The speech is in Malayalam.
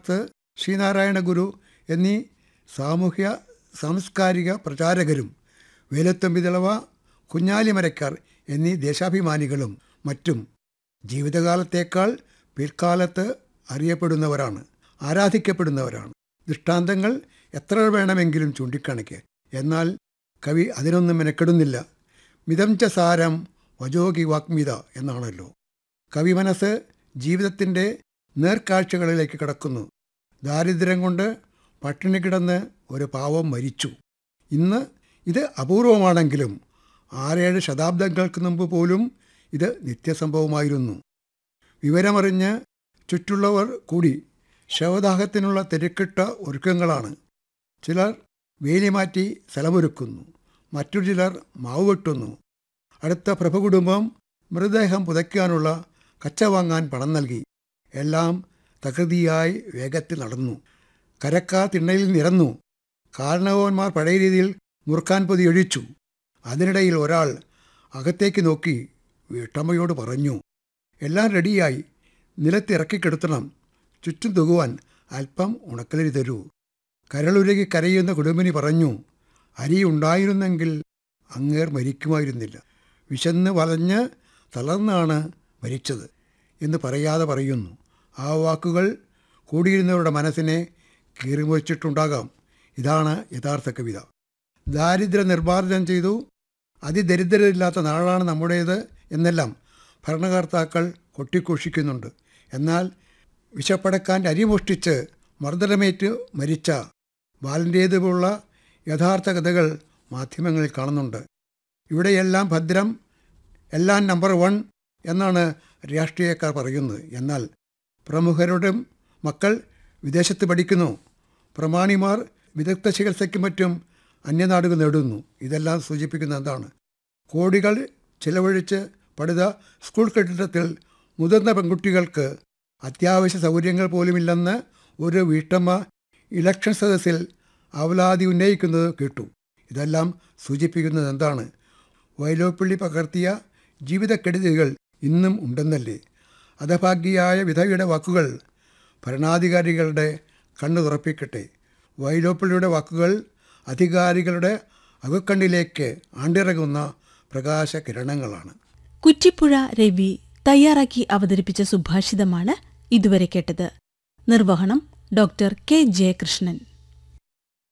സമർത്ഥ് ശ്രീനാരായണ ഗുരു എന്നീ സാമൂഹ്യ സാംസ്കാരിക പ്രചാരകരും വേലത്തമ്പി തിളവ കുഞ്ഞാലിമരക്കാർ എന്നീ ദേശാഭിമാനികളും മറ്റും ജീവിതകാലത്തേക്കാൾ പിൽക്കാലത്ത് അറിയപ്പെടുന്നവരാണ് ആരാധിക്കപ്പെടുന്നവരാണ് ദൃഷ്ടാന്തങ്ങൾ എത്ര വേണമെങ്കിലും ചൂണ്ടിക്കാണിക്കുക എന്നാൽ കവി അതിനൊന്നും മെനക്കെടുന്നില്ല മിതം ച സാരം വജോഗി വാഗ്മിത എന്നാണല്ലോ കവി മനസ്സ് ജീവിതത്തിൻ്റെ നേർക്കാഴ്ചകളിലേക്ക് കടക്കുന്നു ദാരിദ്ര്യം കൊണ്ട് പട്ടിണി കിടന്ന് ഒരു പാവം മരിച്ചു ഇന്ന് ഇത് അപൂർവമാണെങ്കിലും ആറേഴ് ശതാബ്ദങ്ങൾക്ക് മുമ്പ് പോലും ഇത് നിത്യസംഭവമായിരുന്നു വിവരമറിഞ്ഞ് ചുറ്റുള്ളവർ കൂടി ശവദാഹത്തിനുള്ള തിരക്കിട്ട ഒരുക്കങ്ങളാണ് ചിലർ വേലി മാറ്റി സ്ഥലമൊരുക്കുന്നു മറ്റു ചിലർ മാവ് വെട്ടുന്നു അടുത്ത പ്രഭ കുടുംബം മൃതദേഹം പുതയ്ക്കാനുള്ള കച്ച വാങ്ങാൻ പണം നൽകി എല്ലാം തകൃതിയായി വേഗത്തിൽ നടന്നു കരക്കാർ തിണ്ണയിൽ നിരന്നു കാരണവന്മാർ പഴയ രീതിയിൽ മുറുക്കാൻ പൊതി ഒഴിച്ചു അതിനിടയിൽ ഒരാൾ അകത്തേക്ക് നോക്കി വീട്ടമ്മയോട് പറഞ്ഞു എല്ലാം റെഡിയായി നിലത്തിറക്കിക്കെടുത്തണം ചുറ്റും തുകുവാൻ അല്പം ഉണക്കലരി തരൂ കരളുരുകി കരയുന്ന കുടുംബിനി പറഞ്ഞു അരി ഉണ്ടായിരുന്നെങ്കിൽ അങ്ങേർ മരിക്കുമായിരുന്നില്ല വിശന്ന് വലഞ്ഞ് തളർന്നാണ് മരിച്ചത് എന്ന് പറയാതെ പറയുന്നു ആ വാക്കുകൾ കൂടിയിരുന്നവരുടെ മനസ്സിനെ കീറിമുറിച്ചിട്ടുണ്ടാകാം ഇതാണ് യഥാർത്ഥ കവിത ദാരിദ്ര്യ നിർമ്മാർജ്ജനം ചെയ്തു അതിദരിദ്രരില്ലാത്ത നാടാണ് നമ്മുടേത് എന്നെല്ലാം ഭരണകർത്താക്കൾ കൊട്ടിഘോഷിക്കുന്നുണ്ട് എന്നാൽ വിശപ്പടക്കാൻ അരിമോഷ്ടിച്ച് മർദ്ദനമേറ്റ് മരിച്ച ബാലൻ്റേതുപോലുള്ള യഥാർത്ഥ കഥകൾ മാധ്യമങ്ങളിൽ കാണുന്നുണ്ട് ഇവിടെയെല്ലാം ഭദ്രം എല്ലാം നമ്പർ വൺ എന്നാണ് രാഷ്ട്രീയക്കാർ പറയുന്നത് എന്നാൽ പ്രമുഖരുടെ മക്കൾ വിദേശത്ത് പഠിക്കുന്നു പ്രമാണിമാർ വിദഗ്ധ ചികിത്സയ്ക്കും മറ്റും അന്യനാടുകൾ നേടുന്നു ഇതെല്ലാം സൂചിപ്പിക്കുന്ന എന്താണ് കോടികൾ ചിലവഴിച്ച് പണിത സ്കൂൾ കെട്ടിടത്തിൽ മുതിർന്ന പെൺകുട്ടികൾക്ക് അത്യാവശ്യ സൗകര്യങ്ങൾ പോലുമില്ലെന്ന് ഒരു വീട്ടമ്മ ഇലക്ഷൻ സദസ്സിൽ അവലാതി ഉന്നയിക്കുന്നത് കേട്ടു ഇതെല്ലാം സൂചിപ്പിക്കുന്നത് എന്താണ് വൈലോപ്പിള്ളി പകർത്തിയ ജീവിതക്കെടുതികൾ ഇന്നും ഉണ്ടെന്നല്ലേ അധഭാഗ്യയായ വിധവയുടെ വാക്കുകൾ ഭരണാധികാരികളുടെ കണ്ണു തുറപ്പിക്കട്ടെ വൈലോപ്പിള്ളിയുടെ വാക്കുകൾ അധികാരികളുടെ അകക്കണ്ണിലേക്ക് ആണ്ടിറങ്ങുന്ന പ്രകാശ കിരണങ്ങളാണ് കുറ്റിപ്പുഴ രവി തയ്യാറാക്കി അവതരിപ്പിച്ച സുഭാഷിതമാണ് ഇതുവരെ കേട്ടത് നിർവഹണം ഡോക്ടർ കെ ജയകൃഷ്ണൻ